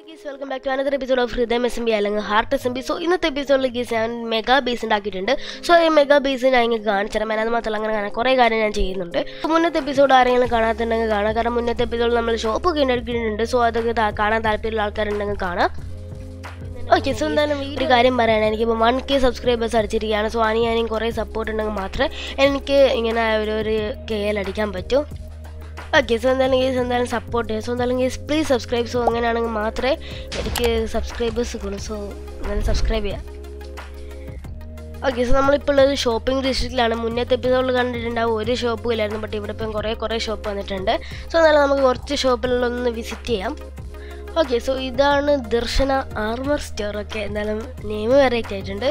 Geese welcome back to another episode of ഹൃദയം S M B അല്ലെങ്കിൽ heart S M B so ഇന്നത്തെ എപ്പിസോഡിൽ guys ഞാൻ mega base ഉണ്ടാക്കിയിട്ടുണ്ട് സോ ഈ മെഗാ ബേസ് ഞാൻ ഇങ്ങനെ കാണിച്ചുതരാം ഞാൻ അത് മാത്രമല്ല അങ്ങനെ കാണാൻ കുറേ കാര്യം ഞാൻ ചെയ്യുന്നുണ്ട് So, മുന്നത്തെ എപ്പിസോഡ് ആരെങ്കിലും കാണാത്തുണ്ടെങ്കിൽ കാണാം കാരണം മുന്നത്തെ എപ്പിസോഡിൽ നമ്മൾ ഷോപ്പ് ഒക്കെ ഉണ്ടാക്കിയിട്ടുണ്ട് സോ അതൊക്കെ താ- കാണാൻ താല്പര്യമുള്ള ആൾക്കാരുണ്ടെങ്കിൽ കാണാം ഓക്കെ സോ എന്തായാലും ഈ ഒരു കാര്യം പറയണം എനിക്കിപ്പോൾ വൺ കെ സബ്സ്ക്രൈബേഴ്സ് അടിച്ചിരിക്കുകയാണ് സോ അനി ഞാനും കുറേ സപ്പോർട്ട് ഉണ്ടെങ്കിൽ മാത്രമേ എനിക്ക് ഇങ്ങനെ ഒരു ഒരു കെ എൽ അടിക്കാൻ പറ്റൂ ഓക്കെ സോ എന്തായാലും ഗേസ് എന്തായാലും സപ്പോർട്ട് ചെയ്യാം സോ എന്തായാലും ഗേസ് പ്ലീസ് സബ്സ്ക്രൈബ് സോ അങ്ങനെയാണെങ്കിൽ മാത്രമേ എനിക്ക് സബ്സ്ക്രൈബേഴ്സ് കിട്ടും സോ എന്തായാലും സബ്സ്ക്രൈബ് ചെയ്യാം ഓക്കെ സോ നമ്മളിപ്പോൾ ഉള്ളത് ഷോപ്പിംഗ് ഡിസ്ട്രിക്റ്റിലാണ് മുന്നത്തെ എപ്പിസോഡിൽ കണ്ടിട്ടുണ്ടാവും ഒരു ഷോപ്പും ഇല്ലായിരുന്നു ബട്ട് ഇവിടെ ഇപ്പം കുറേ കുറേ ഷോപ്പ് വന്നിട്ടുണ്ട് സോ എന്നാലും നമുക്ക് കുറച്ച് ഷോപ്പിലൊന്ന് വിസിറ്റ് ചെയ്യാം ഓക്കെ സോ ഇതാണ് ദർശന ആർമർ സ്റ്റോർ ഒക്കെ എന്തായാലും നെയിം വെറൈറ്റി ആയിട്ടുണ്ട്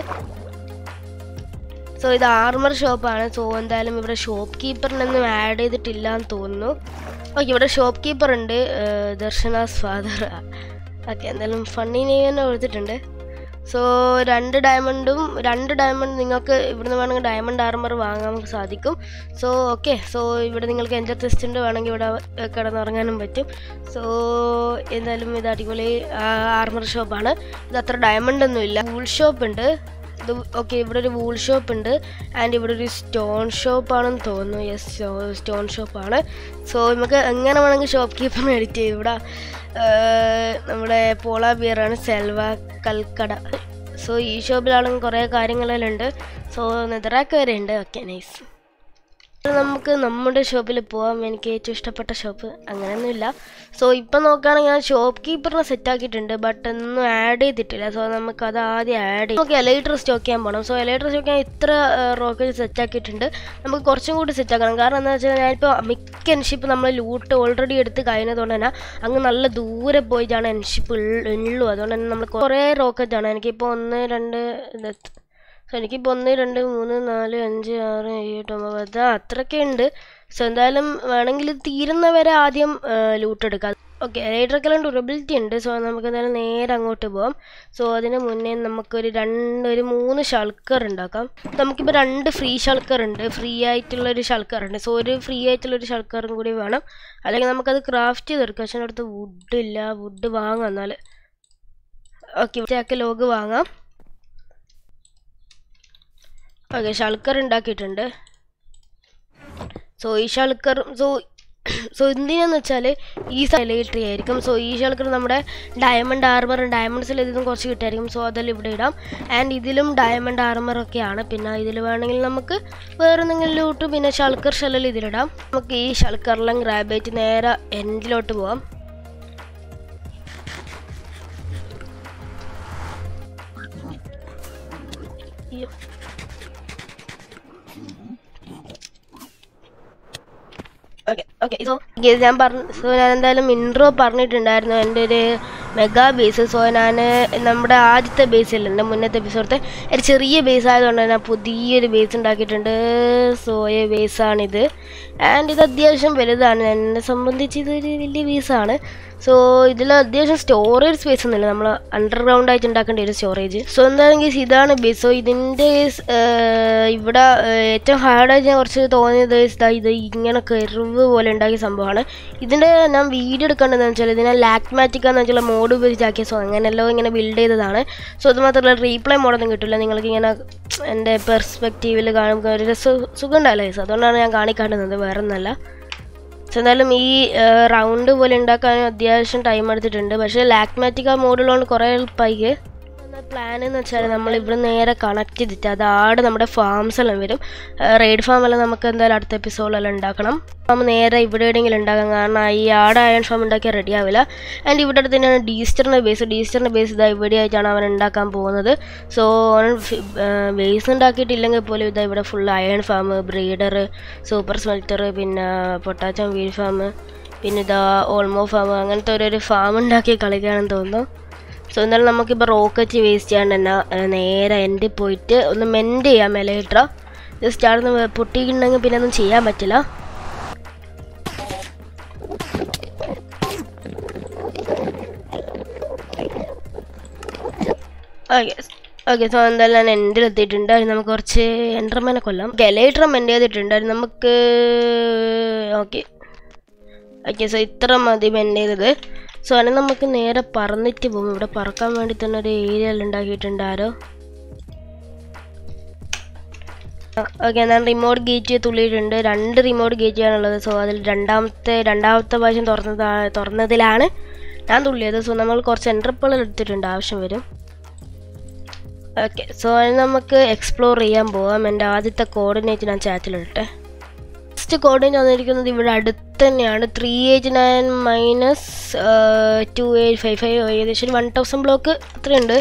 സോ ഇത് ആർമർ ഷോപ്പാണ് സോ എന്തായാലും ഇവിടെ ഷോപ്പ് കീപ്പറിനൊന്നും ആഡ് ചെയ്തിട്ടില്ല എന്ന് തോന്നുന്നു ഓക്കെ ഇവിടെ ഷോപ്പ് കീപ്പർ ഉണ്ട് ഏർ ദർശനാസ് ഫാദർ ഓക്കെ എന്തായാലും ഫണ്ണി നെയ്മ് തന്നെ കൊടുത്തിട്ടുണ്ട് സോ രണ്ട് ഡയമണ്ടും രണ്ട് ഡയമണ്ട് നിങ്ങൾക്ക് ഇവിടുന്ന് വേണമെങ്കിൽ ഡയമണ്ട് ആർമർ വാങ്ങാൻ സാധിക്കും സോ ഓക്കെ സോ ഇവിടെ നിങ്ങൾക്ക് എൻജർ ടെസ്റ്റ് വേണമെങ്കിൽ ഇവിടെ ഏർ കിടന്നുറങ്ങാനും പറ്റും സോ എന്തായാലും ഇത് അടിപൊളി ആർമർ ഷോപ്പാണ് ഇത് അത്ര ഡയമണ്ട് ഒന്നും ഇല്ല വൂൾ ഷോപ്പ് ഉണ്ട് ഇത് ഓക്കെ ഇവിടെ ഒരു വൂൾ ഷോപ്പ് ഉണ്ട് ആൻഡ് ഇവിടെ ഒരു സ്റ്റോൺ ഷോപ്പാണെന്ന് തോന്നുന്നു യെസ് സ്റ്റോൺ ഷോപ്പാണ് സോ നമുക്ക് എങ്ങനെ വേണമെങ്കിൽ ഷോപ്പ് കീപ്പറിനെ എഡിറ്റ് ചെയ്യും ഇവിടെ ഏർ, നമ്മുടെ പോള ബിയറാണ് സെൽവ കൽക്കട സോ ഈ ഷോപ്പിലാണെങ്കിൽ കുറേ കാര്യങ്ങളെല്ലാം ഉണ്ട് സോ നെതറാക്ക് വരെ ഉണ്ട് ഓക്കെ നൈസ് നമുക്ക് നമ്മുടെ ഷോപ്പിൽ പോവാം എനിക്ക് ഏറ്റവും ഇഷ്ടപ്പെട്ട ഷോപ്പ് അങ്ങനെയൊന്നുമില്ല സോ ഇപ്പം നോക്കുകയാണെങ്കിൽ ഞാൻ ഷോപ്പ് കീപ്പറിനെ സെറ്റ് ആക്കിയിട്ടുണ്ട് ബട്ട് ഒന്നും ആഡ് ചെയ്തിട്ടില്ല സോ നമുക്ക് അത് ആദ്യം ആഡ് ചെയ്യും നമുക്ക് എലൈറ്റർ സ്റ്റോക്ക് ചെയ്യാൻ പോകണം സോ എലൈറ്റർ സ്റ്റോക്ക് ചെയ്യാൻ ഇത്ര റോക്കറ്റ് സെറ്റ് ആക്കിയിട്ടുണ്ട് നമുക്ക് കുറച്ചും കൂടി സെറ്റ് ആക്കണം കാരണം എന്താ വെച്ചാൽ ഞാനിപ്പോൾ മിക്ക എൻഷിപ്പ് നമ്മൾ ലൂട്ട് ഓൾറെഡി എടുത്ത് കഴിഞ്ഞതുകൊണ്ട് തന്നെ അങ്ങ് നല്ല ദൂരെ പോയിട്ടാണ് എൻഷിപ്പ് ഉള്ളൂ അതുകൊണ്ട് തന്നെ നമ്മൾ കുറേ റോക്കറ്റാണ് എനിക്കിപ്പോൾ ഒന്ന് രണ്ട് ഇത് സോ എനിക്കിപ്പോൾ ഒന്ന് രണ്ട് മൂന്ന് നാല് അഞ്ച് ആറ് ഏഴ് എട്ട് ഒമ്പത് പത്ത് അത്രയൊക്കെ ഉണ്ട് സോ എന്തായാലും വേണമെങ്കിൽ ഇത് തീരുന്നവരെ ആദ്യം ലൂട്ട് എടുക്കാം ഓക്കെ റൈഡർക്കെല്ലാം ഡ്യൂറബിലിറ്റി ഉണ്ട് സോ നമുക്ക് എന്തായാലും നേരെ അങ്ങോട്ട് പോകാം സോ അതിന് മുന്നേ നമുക്കൊരു രണ്ട് ഒരു മൂന്ന് ഷൾക്കർ ഉണ്ടാക്കാം നമുക്കിപ്പോൾ രണ്ട് ഫ്രീ ഷൾക്കർ ഉണ്ട് ഫ്രീ ആയിട്ടുള്ള ഒരു ഷൾക്കർ ഉണ്ട് സോ ഒരു ഫ്രീ ആയിട്ടുള്ള ഒരു ഷൾക്കറും കൂടി വേണം അല്ലെങ്കിൽ നമുക്കത് ക്രാഫ്റ്റ് ചെയ്തെടുക്കാം പക്ഷേ അടുത്ത് വുഡ് ഇല്ല വുഡ് വാങ്ങാം എന്നാൽ ഓക്കെ ലോഗ് വാങ്ങാം ഓക്കെ ഷൾക്കർ ഉണ്ടാക്കിയിട്ടുണ്ട് സോ ഈ ഷൾക്കർ സോ സോ എന്തിനാന്ന് വെച്ചാൽ ഈ സൈലൈട്രി ആയിരിക്കും സോ ഈ ഷൾക്കർ നമ്മുടെ ഡയമണ്ട് ആർമർ ഡയമണ്ട്സിൽ ഇതും കുറച്ച് കിട്ടായിരിക്കും സോ അതെല്ലാം ഇവിടെ ഇടാം ആൻഡ് ഇതിലും ഡയമണ്ട് ആർമർ ഒക്കെയാണ് പിന്നെ ഇതിൽ വേണമെങ്കിൽ നമുക്ക് വേറെ എന്തെങ്കിലും ലൂട്ട് പിന്നെ ഷൾക്കർ ഷെല്ലിൽ ഇതിലിടാം നമുക്ക് ഈ ഷൾക്കറിലും ഗ്രാബേറ്റ് നേരെ എൻഡിലോട്ട് പോവാം അയ്യോ ഓക്കെ ഓക്കെ സോ ഞാൻ പറഞ്ഞു സോ ഞാൻ എന്തായാലും ഇൻട്രോ പറഞ്ഞിട്ടുണ്ടായിരുന്നു എൻ്റെ ഒരു മെഗാ ബേസ് സോ ഞാൻ നമ്മുടെ ആദ്യത്തെ ബേസിൽ എൻ്റെ മുന്നത്തെ എപ്പിസോഡത്തെ ഒരു ചെറിയ ബേസ് ആയതുകൊണ്ട് ഞാൻ പുതിയൊരു ബേസ് ഉണ്ടാക്കിയിട്ടുണ്ട് സോയ ബേസാണിത് ആൻഡ് ഇത് അത്യാവശ്യം വലുതാണ് എന്നെ സംബന്ധിച്ച് ഇതൊരു വലിയ ബേസാണ് സോ ഇതിൽ അത്യാവശ്യം സ്റ്റോറേജ് സ്പേസ് ഒന്നുമില്ല നമ്മൾ അണ്ടർഗ്രൗണ്ട് ആയിട്ട് ഉണ്ടാക്കേണ്ട ഒരു സ്റ്റോറേജ് സോ എന്താണെങ്കിൽ ഇതാണ് ബേസ് സോ ഇതിൻ്റെ ഇവിടെ ഏർ, ഏറ്റവും ഹാർഡായിട്ട് ഞാൻ കുറച്ച് തോന്നിയത് ഇതാ ഇത് ഇങ്ങനെ കെറിവ് പോലെ ഉണ്ടാക്കിയ സംഭവമാണ് ഇതിൻ്റെ ഞാൻ വീഡിയോ എടുക്കേണ്ടതെന്ന് വെച്ചാൽ ഇതിനെ ലാക്മാറ്റിക് എന്ന് വെച്ചാൽ മോഡ് ഉപയോഗിച്ചാക്കിയ സോ അങ്ങനെയല്ലോ ഇങ്ങനെ ബിൽഡ് ചെയ്തതാണ് സോ അത് മാത്രമല്ല റീപ്ലൈ മോഡൊന്നും കിട്ടില്ല നിങ്ങൾക്ക് ഇങ്ങനെ എൻ്റെ പെർസ്പെക്റ്റീവിൽ കാണുമ്പോൾ ഒരു രസം സുഖം ഉണ്ടാവില്ല guys. അതുകൊണ്ടാണ് ഞാൻ കാണിക്കാണ്ടുന്നത് വേറെ ഒന്നല്ല സോ എന്തായാലും ഈ റൗണ്ട് പോലെ ഉണ്ടാക്കാൻ അത്യാവശ്യം ടൈം എടുത്തിട്ടുണ്ട് പക്ഷേ ലാക്മാറ്റിക് ആ മോഡുള്ളതുകൊണ്ട് കുറേ എളുപ്പമായി പ്ലാൻ എന്ന് വെച്ചാൽ നമ്മൾ ഇവിടെ നേരെ കണക്ട് ചെയ്തിട്ട് അത് ആട് നമ്മുടെ ഫാംസ് എല്ലാം വരും റെയ്ഡ് ഫാം എല്ലാം നമുക്ക് എന്തായാലും അടുത്ത എപ്പിസോഡിലെല്ലാം ഉണ്ടാക്കണം ഫാം നേരെ ഇവിടെ എവിടെയെങ്കിലും ഉണ്ടാക്കാം കാരണം ഈ ആട് അയൺ ഫാം ഉണ്ടാക്കിയാൽ റെഡി ആവില്ല ആൻഡ് ഇവിടെ അടുത്ത് തന്നെയാണ് ഡീസ്റ്ററിൻ്റെ ബേസ് ഡീസ്റ്ററിൻ്റെ ബേസ് ഇതാ ഇവിടെ ആയിട്ടാണ് അവൻ ഉണ്ടാക്കാൻ പോകുന്നത് സോ അവൻ ബേസ് ഉണ്ടാക്കിയിട്ടില്ലെങ്കിൽ പോലും ഇതാ ഇവിടെ full iron farm breeder super smelter പിന്നെ പൊട്ടാറ്റം വീൽ ഫാം പിന്നെ ഇതാ ഓൾമോ ഫാം അങ്ങനത്തെ ഒരു ഫാം ഉണ്ടാക്കി കളിക്കുകയാണെന്ന് തോന്നുന്നു സോ എന്നാലും നമുക്കിപ്പോൾ റോക്കറ്റ് വേസ്റ്റ് ചെയ്യാണ്ട് തന്നെ ഏർ, നേരെ എൻ്റെ പോയിട്ട് ഒന്ന് മെൻഡ് ചെയ്യാം മെലയിട്ട ജസ്റ്റ് അവിടെ നിന്ന് പൊട്ടിയിട്ടുണ്ടെങ്കിൽ പിന്നെ ഒന്നും ചെയ്യാൻ പറ്റില്ല ഓക്കെ ഓക്കെ സോ എന്തായാലും ഞാൻ എൻഡിൽ എത്തിയിട്ടുണ്ട് അതിന് നമുക്ക് കുറച്ച് എൻട്രമേനെ കൊല്ലാം ഗലൈട്ര മെൻഡ് ചെയ്തിട്ടുണ്ട് അതിന് നമുക്ക് ഓക്കെ ഓക്കെ സോ ഇത്ര മതി മെൻഡ് ചെയ്തത് സോ അതിന് നമുക്ക് നേരെ പറന്നിട്ട് പോകും ഇവിടെ പറക്കാൻ വേണ്ടി തന്നെ ഒരു ഏരിയ ഉണ്ടാക്കിയിട്ടുണ്ട് ആരോ ഓക്കെ ഞാൻ റിമോട്ട് ഗേറ്റ് തുള്ളിയിട്ടുണ്ട് രണ്ട് റിമോട്ട് ഗേറ്റാണുള്ളത് സോ അതിൽ രണ്ടാമത്തെ രണ്ടാമത്തെ പ്രാവശ്യം തുറന്നതാ തുറന്നതിലാണ് ഞാൻ തുള്ളിയത് സോ നമ്മൾ കുറച്ച് എൻട്രപ്പുകൾ എടുത്തിട്ടുണ്ട് ആവശ്യം വരും ഓക്കെ സോ അതിന് നമുക്ക് എക്സ്പ്ലോർ ചെയ്യാൻ പോവാം എൻ്റെ ആദ്യത്തെ കോർഡിനേറ്റ് ഞാൻ ചാറ്റിലിട്ടെ ഫസ്റ്റ് കോർഡിനേറ്റ് വന്നിരിക്കുന്നത് ഇവിടെ അടുത്ത് തന്നെയാണ് three eight nine minus two eight five five ഏകദേശം ഒരു വൺ തൗസൻഡ് ബ്ലോക്ക് അത്രയുണ്ട്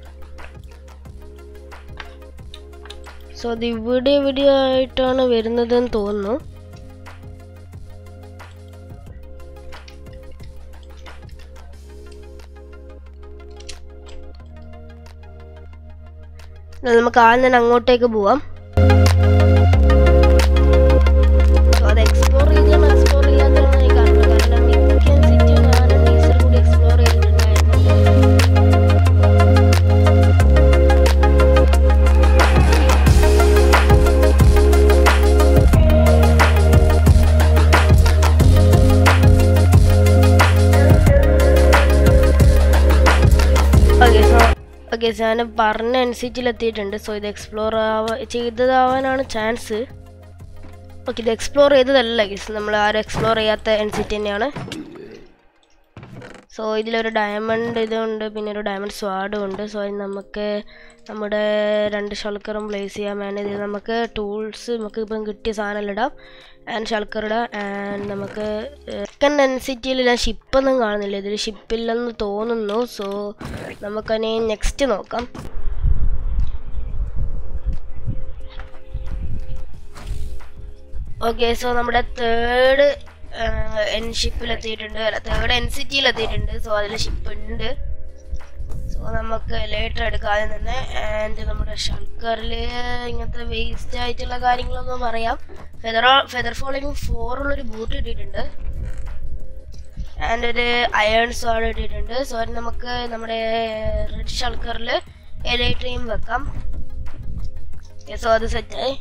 സോ അത് ഇവിടെ ഇവിടെ ആയിട്ടാണ് വരുന്നതെന്ന് തോന്നുന്നു എന്നാൽ നമുക്ക് ആദ്യം തന്നെ അങ്ങോട്ടേക്ക് പോവാം So അത് എക്സ്പ്ലോർ ചെയ്താൽ എക്സ്പ്ലോർ ചെയ്യാത്തതാണ് എനിക്ക് അറിയില്ല കാരണം മിക്ക സിറ്റി ഞാനും ടീച്ചർ കൂടി എക്സ്പ്ലോർ ചെയ്തിട്ടുണ്ടായിരുന്നു ഓക്കെ സോ ഓക്കെ സോ ഞാൻ പറഞ്ഞ എൻ സി എത്തിയിട്ടുണ്ട് സോ ഇത് എക്സ്പ്ലോർ ആവാ ചെയ്തതാവാനാണ് ചാൻസ് ഓക്കെ ഇത് എക്സ്പ്ലോർ ചെയ്തതല്ല ഗീസ് നമ്മൾ ആരും എക്സ്പ്ലോർ ചെയ്യാത്ത എൻ സി ടി തന്നെയാണ് സോ ഇതിലൊരു ഡയമണ്ട് ഇതുണ്ട് പിന്നെ ഒരു ഡയമണ്ട് സ്വാഡും ഉണ്ട് സോ അതിന് നമുക്ക് നമ്മുടെ രണ്ട് ഷൾക്കറും പ്ലേസ് ചെയ്യാം ആൻഡ് ഇതിൽ നമുക്ക് ടൂൾസ് നമുക്ക് ഇപ്പം കിട്ടിയ സാധനം ഇടാം ആൻഡ് ഷൾക്കർ ഇടാം ആൻഡ് നമുക്ക് സെക്കൻഡ് എൻ സി ടിയിൽ ഞാൻ ഷിപ്പൊന്നും കാണുന്നില്ല ഇതിൽ ഷിപ്പില്ലെന്ന് തോന്നുന്നു സോ നമുക്കതിനെ നെക്സ്റ്റ് നോക്കാം ഓക്കെ സോ നമ്മുടെ തേർഡ് എൻ ഷിപ്പിൽ എത്തിയിട്ടുണ്ട് അല്ല തേർഡ് എൻ സിറ്റിയിൽ എത്തിയിട്ടുണ്ട് സോ അതിൽ ഷിപ്പ് ഉണ്ട് സോ നമുക്ക് ലേറ്റർ എടുക്കാതെ തന്നെ ആൻഡ് നമ്മുടെ ഷൾക്കറിൽ ഇങ്ങനത്തെ വേസ്റ്റ് ആയിട്ടുള്ള കാര്യങ്ങളൊന്നും പറയാം ഫെദർ ഫെദർ ഫോളിങ് ഫോറുള്ളൊരു ബൂട്ട് ഇട്ടിട്ടുണ്ട് ആൻഡ് ഒരു അയൺ സ്വാഡ് ഇട്ടിട്ടുണ്ട് സോ അത് നമുക്ക് നമ്മുടെ റെഡ് ഷൾക്കറിൽ എലൈട്രീം വെക്കാം സോ അത് സെറ്റായി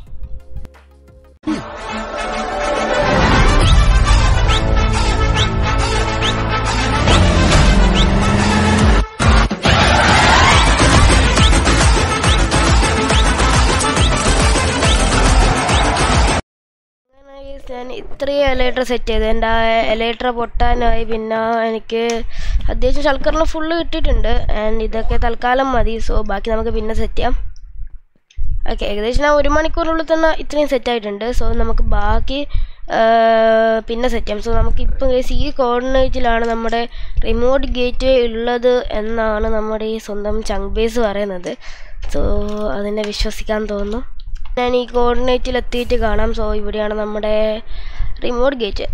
ഞാൻ ഇത്രയും എലൈറ്റർ സെറ്റ് ചെയ്തു എൻ്റെ ആ എലൈറ്റർ പൊട്ടാനായി പിന്നെ എനിക്ക് അത്യാവശ്യം ഷൾക്കറിൽ ഫുള്ള് കിട്ടിയിട്ടുണ്ട് ആൻഡ് ഇതൊക്കെ തൽക്കാലം മതി സോ ബാക്കി നമുക്ക് പിന്നെ സെറ്റ് ചെയ്യാം ഓക്കെ ഏകദേശം ഞാൻ ഒരു മണിക്കൂറിനുള്ളിൽ തന്നെ ഇത്രയും സെറ്റ് ആയിട്ടുണ്ട് സോ നമുക്ക് ബാക്കി പിന്നെ സെറ്റ് ചെയ്യാം സോ നമുക്കിപ്പോൾ ഈ കോർഡിനേറ്റിലാണ് നമ്മുടെ റിമോട്ട് ഗേറ്റ് ഉള്ളത് എന്നാണ് നമ്മുടെ ഈ സ്വന്തം ചങ്ക് ബേസ് പറയുന്നത് സോ അതിനെ വിശ്വസിക്കാൻ തോന്നുന്നു ഞാൻ ഈ കോർഡിനേറ്റിൽ എത്തിയിട്ട് കാണാം സോ ഇവിടെയാണ് നമ്മുടെ റിമോട്ട് ഗേറ്റ്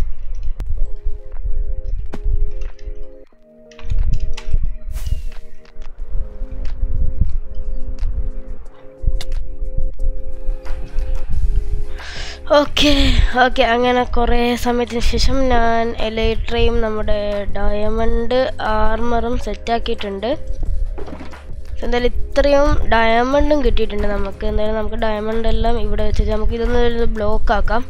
ഓക്കെ ഓക്കെ അങ്ങനെ കുറേ സമയത്തിന് ശേഷം ഞാൻ എലൈട്രയും നമ്മുടെ ഡയമണ്ട് ആർമറും സെറ്റാക്കിയിട്ടുണ്ട് എന്തായാലും ഇത്രയും ഡയമണ്ടും കിട്ടിയിട്ടുണ്ട് നമുക്ക് എന്തായാലും നമുക്ക് ഡയമണ്ട് എല്ലാം ഇവിടെ വെച്ചിട്ട് നമുക്ക് ഇതൊന്ന് ബ്ലോക്ക് ആക്കാം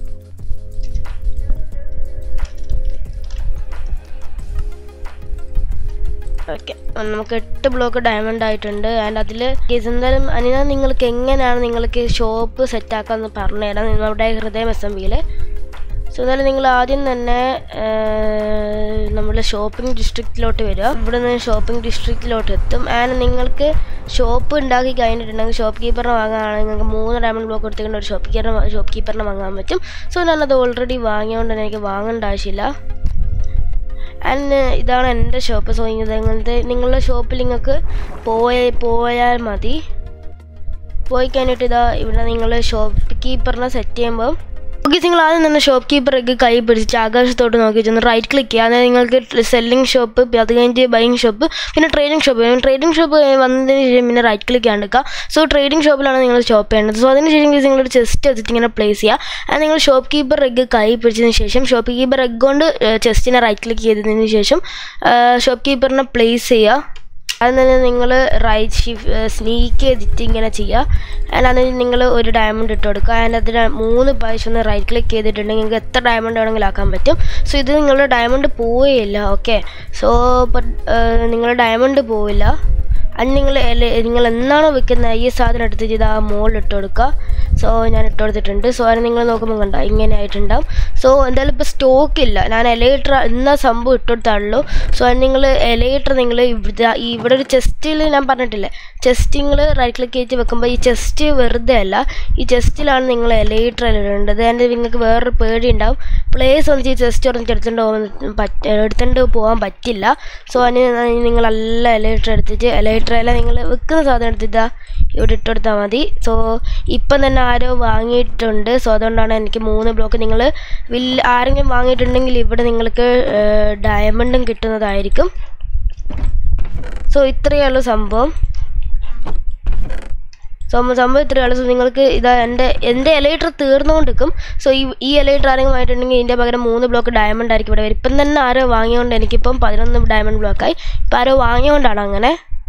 ഓക്കെ നമുക്ക് എട്ട് ബ്ലോക്ക് ഡയമണ്ട് ആയിട്ടുണ്ട് ആൻഡ് അതിൽ എന്തായാലും അനിന നിങ്ങൾക്ക് എങ്ങനെയാണ് നിങ്ങൾക്ക് ഷോപ്പ് സെറ്റാക്കാമെന്ന് പറഞ്ഞുതരാം നിങ്ങളുടെ ഹൃദയം എസ് എം ബിയിൽ സോ എന്നാലും നിങ്ങൾ ആദ്യം തന്നെ നമ്മുടെ ഷോപ്പിംഗ് ഡിസ്ട്രിക്റ്റിലോട്ട് വരിക ഇവിടെ നിന്ന് ഷോപ്പിംഗ് ഡിസ്ട്രിക്റ്റിലോട്ട് എത്തും ആൻഡ് നിങ്ങൾക്ക് ഷോപ്പ് ഉണ്ടാക്കി കഴിഞ്ഞിട്ടുണ്ടെങ്കിൽ ഷോപ്പ് കീപ്പറിനെ വാങ്ങുകയാണെങ്കിൽ നിങ്ങൾക്ക് മൂന്ന് ഡയമണ്ട് ബ്ലോക്ക് കൊടുത്തിട്ട് ഒരു ഷോപ്പ് കീപ്പറിനെ ഷോപ്പ് കീപ്പറിനെ വാങ്ങാൻ പറ്റും സോ ഞാനത് ഓൾറെഡി വാങ്ങിയതുകൊണ്ട് തന്നെ എനിക്ക് വാങ്ങേണ്ട ആവശ്യമില്ല ആൻഡ് ഇതാണ് എൻ്റെ ഷോപ്പ് സോ ഇങ്ങനത്തെ നിങ്ങളുടെ ഷോപ്പിൽ നിങ്ങൾക്ക് പോയ പോയാൽ മതി പോയി കഴിഞ്ഞിട്ട് ഇതാ ഇവിടെ നിങ്ങൾ ഷോപ്പ് കീപ്പറിനെ സെറ്റ് ചെയ്യുമ്പോൾ ഓക്കെ നിങ്ങൾ ആദ്യം തന്നെ ഷോപ്പ് കീപ്പറൊക്കെ കൈ പിടിച്ച് ആകാശത്തോട്ട് നോക്കി ചെന്ന് റൈറ്റ് ക്ലിക്ക് ചെയ്യുക അതായത് നിങ്ങൾക്ക് സെല്ലിംഗ് ഷോപ്പ് അത് കഴിഞ്ഞിട്ട് ബൈങ് ഷോപ്പ് പിന്നെ ട്രേഡിംഗ് ഷോപ്പ് ട്രേഡിംഗ് ഷോപ്പ് വന്നതിന് ശേഷം പിന്നെ റൈറ്റ് ക്ലിക്ക് ചെയ്യാണ്ടിരിക്കുക സോ ട്രേഡിംഗ് ഷോപ്പിലാണ് നിങ്ങൾ ഷോപ്പ് ചെയ്യേണ്ടത് സോ അതിന് ശേഷം നിങ്ങളൊരു ചെസ്റ്റ് എടുത്തിട്ട് ഇങ്ങനെ പ്ലേസ് ചെയ്യുക അത് നിങ്ങൾ ഷോപ്പ് കീപ്പർ എഗ് കൈ പിടിച്ചതിന് ശേഷം ഷോപ്പ് കീപ്പർ എഗ് കൊണ്ട് ചെസ്റ്റിനെ റൈറ്റ് ക്ലിക്ക് ചെയ്തതിന് ശേഷം ഷോപ്പ് കീപ്പറിനെ പ്ലേസ് ചെയ്യുക അതിൽ നിന്ന് നിങ്ങൾ റൈറ്റ് ഷിഫ്റ്റ് സ്നീക്ക് ചെയ്തിട്ട് ഇങ്ങനെ ചെയ്യുക അതിനകത്ത് നിങ്ങൾ ഒരു ഡയമണ്ട് ഇട്ട് കൊടുക്കുക അതിനകത്ത് മൂന്ന് പ്രാവശ്യം ഒന്ന് റൈറ്റ് ക്ലിക്ക് ചെയ്തിട്ടുണ്ടെങ്കിൽ നിങ്ങൾക്ക് എത്ര ഡയമണ്ട് വേണമെങ്കിലും ആക്കാൻ പറ്റും സോ ഇത് നിങ്ങളുടെ ഡയമണ്ട് പോവുകയില്ല ഓക്കെ സോ ഇപ്പം നിങ്ങളുടെ ഡയമണ്ട് പോവില്ല അത് നിങ്ങൾ നിങ്ങൾ എന്നാണോ വെക്കുന്നത് ഈ സാധനം എടുത്തിട്ട് ഇത് ആ മുകളിൽ ഇട്ട് കൊടുക്കുക സോ ഞാൻ ഇട്ട് കൊടുത്തിട്ടുണ്ട് സോ അത് നിങ്ങൾ നോക്കുമ്പോൾ കണ്ട ഇങ്ങനെ ആയിട്ടുണ്ടാവും സോ എന്തായാലും ഇപ്പോൾ സ്റ്റോക്ക് ഇല്ല ഞാൻ എലൈറ്റർ എന്നാ സംഭവം ഇട്ടുകൊടുത്താണല്ലോ സോ അത് നിങ്ങൾ എലൈറ്റർ നിങ്ങൾ ഇവിടെ ഈ ഇവിടെ ഒരു ചെസ്റ്റിൽ ഞാൻ പറഞ്ഞിട്ടില്ലേ ചെസ്റ്റ് നിങ്ങൾ റൈറ്റ് ക്ലിക്ക് ചെയ്ത് വെക്കുമ്പോൾ ഈ ചെസ്റ്റ് വെറുതെ അല്ല ഈ ചെസ്റ്റിലാണ് നിങ്ങൾ എലൈറ്റർ ഇടേണ്ടത് അതിൻ്റെ നിങ്ങൾക്ക് വേറൊരു പേടി ഉണ്ടാവും പ്ലേസ് ഒന്ന് ഈ ചെസ്റ്റ് ഉറഞ്ഞിട്ട് എടുത്തുകൊണ്ട് പോകാൻ പറ്റ എടുത്തുകൊണ്ട് പോകാൻ പറ്റില്ല സോ അതിന് നിങ്ങൾ നല്ല എലൈറ്റർ എടുത്തിട്ട് എലൈറ്റർ എല്ലാം നിങ്ങൾ വെക്കുന്ന സാധനം എടുത്തിട്ട് ഇവിടെ ഇട്ടെടുത്താൽ മതി സോ ഇപ്പം തന്നെ ആരോ വാങ്ങിയിട്ടുണ്ട് സോ അതുകൊണ്ടാണ് എനിക്ക് മൂന്ന് ബ്ലോക്ക് നിങ്ങൾ വില്ല ആരെങ്കിലും വാങ്ങിയിട്ടുണ്ടെങ്കിൽ ഇവിടെ നിങ്ങൾക്ക് ഡയമണ്ടും കിട്ടുന്നതായിരിക്കും സോ ഇത്രയേ ഉള്ളൂ സംഭവം സംഭവം സംഭവം ഇത്രയേ ഉള്ളൂ സോ നിങ്ങൾക്ക് ഇതാ എൻ്റെ എൻ്റെ എലൈറ്റർ തീർന്നുകൊണ്ടിരിക്കും സോ ഈ ഈ എലൈറ്റർ ആരെങ്കിലും ആയിട്ടുണ്ടെങ്കിൽ ഇതിൻ്റെ പകരം മൂന്ന് ബ്ലോക്ക് ഡയമണ്ട് ആയിരിക്കും ഇവിടെ വരും ഇപ്പം തന്നെ ആരോ വാങ്ങിയോണ്ട് എനിക്കിപ്പം പതിനൊന്ന് ഡയമണ്ട് ബ്ലോക്കായി ഇപ്പം ആരോ വാങ്ങിയോണ്ടാണ് അങ്ങനെ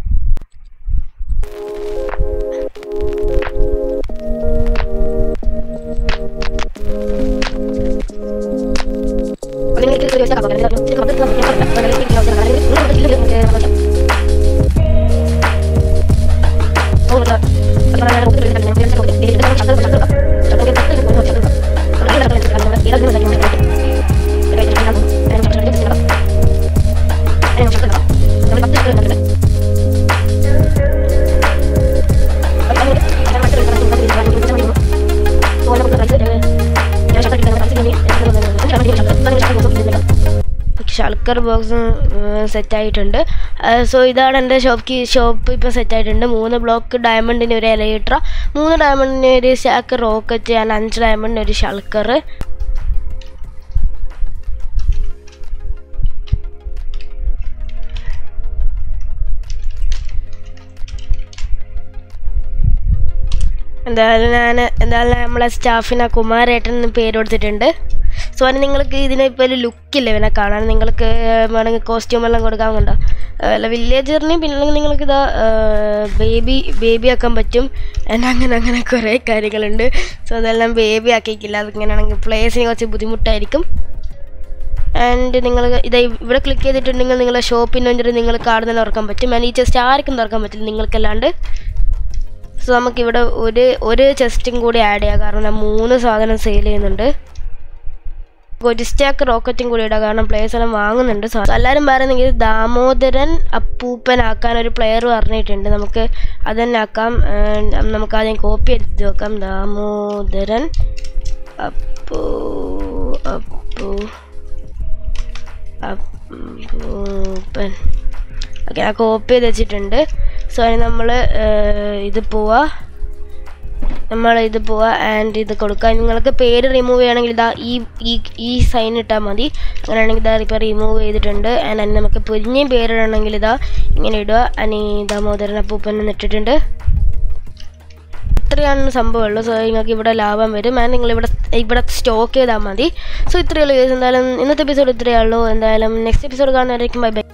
ഷൾക്കർ ബോക്സ് സെറ്റ് ആയിട്ടുണ്ട് സോ ഇതാണ് എൻ്റെ ഷോപ്പ് ഷോപ്പ് ഇപ്പോൾ സെറ്റ് ആയിട്ടുണ്ട് മൂന്ന് ബ്ലോക്ക് ഡയമണ്ടിന് ഒരു എലയിട്ര മൂന്ന് ഡയമണ്ടിന് ഒരു ഷാക്ക് റോക്കറ്റ് ആൻഡ് അഞ്ച് ഡയമണ്ടിന് ഒരു ഷൾക്കർ എന്തായാലും ഞാൻ എന്തായാലും നമ്മളെ സ്റ്റാഫിനെ കുമാരേട്ടൻ എന്ന് പേര് കൊടുത്തിട്ടുണ്ട് സോ അതിന് നിങ്ങൾക്ക് ഇതിന് ഇപ്പോൾ ഒരു ലുക്കില്ല ഇവനെ കാണാൻ നിങ്ങൾക്ക് വേണമെങ്കിൽ കോസ്റ്റ്യൂം എല്ലാം കൊടുക്കാൻ കണ്ടോ അല്ല വില്ലേജറിന് പിന്നെ നിങ്ങൾക്ക് ഇതാ ബേബി ബേബി ആക്കാൻ പറ്റും and അങ്ങനെ അങ്ങനെ കുറേ കാര്യങ്ങളുണ്ട് സോ അതെല്ലാം ബേബി ആക്കിയിട്ടില്ല അതിങ്ങനെയാണെങ്കിൽ പ്ലേസിന് കുറച്ച് ബുദ്ധിമുട്ടായിരിക്കും ആൻഡ് നിങ്ങൾ ഇത് ഇവിടെ ക്ലിക്ക് ചെയ്തിട്ടുണ്ടെങ്കിൽ നിങ്ങളെ ഷോപ്പിൻ്റെ മുന്നിൽ നിങ്ങൾ കാർഡ് തന്നെ തുറക്കാൻ പറ്റും ആൻഡ് ഈ ചെസ്റ്റ് ആർക്കും തുറക്കാൻ പറ്റില്ല നിങ്ങൾക്കല്ലാണ്ട് സോ നമുക്കിവിടെ ഒരു ഒരു ചെസ്റ്റും കൂടി ആഡ് ചെയ്യാം കാരണം മൂന്ന് സാധനം സെയിൽ ചെയ്യുന്നുണ്ട് ഒരു സ്റ്റാക്ക് റോക്കറ്റും കൂടി ഇടാം കാരണം പ്ലേയേഴ്സ് എല്ലാം വാങ്ങുന്നുണ്ട് സോ എല്ലാവരും പറയുന്നെങ്കിൽ ദാമോദരൻ അപ്പൂപ്പനാക്കാൻ ഒരു പ്ലെയർ പറഞ്ഞിട്ടുണ്ട് നമുക്ക് അത് തന്നെ ആക്കാം ഏഹ് നമുക്ക് ആദ്യം കോപ്പി എടുത്ത് വെക്കാം ദാമോദരൻ അപ്പൂ അപ്പൂ അപ്പൂപ്പൻ ഓക്കെ ആ കോപ്പി ചെയ്ത് വെച്ചിട്ടുണ്ട് സോ അതിന് നമ്മൾ ഇത് പോവാ നമ്മൾ ഇത് പോവാ ആൻഡ് ഇത് കൊടുക്കുക നിങ്ങൾക്ക് പേര് റിമൂവ് ചെയ്യണമെങ്കിൽ ഇതാ ഈ ഈ ഈ സൈൻ ഇട്ടാൽ മതി അങ്ങനെയാണെങ്കിൽ ഇതാ ഇപ്പോൾ റിമൂവ് ചെയ്തിട്ടുണ്ട് ആൻഡ് അതിന് നമുക്ക് പിന്നെയും പേരിടണമെങ്കിൽ ഇതാ ഇങ്ങനെ ഇടുക അനി ദാമോദരൻ അപ്പൂപ്പൻ എന്ന് ഇട്ടിട്ടുണ്ട് ഇത്രയാണ് സംഭവമുള്ളൂ സോ നിങ്ങൾക്ക് ഇവിടെ ലാഭം വരും ആൻഡ് നിങ്ങൾ ഇവിടെ ഇവിടെ സ്റ്റോക്ക് ചെയ്താൽ മതി സോ ഇത്രയേ ഉള്ളൂ guys. എന്തായാലും ഇന്നത്തെ എപ്പിസോഡ് ഇത്രയേ ഉള്ളൂ എന്തായാലും നെക്സ്റ്റ് എപ്പിസോഡ് കാണുന്നവരായിരിക്കും ബൈ ബൈ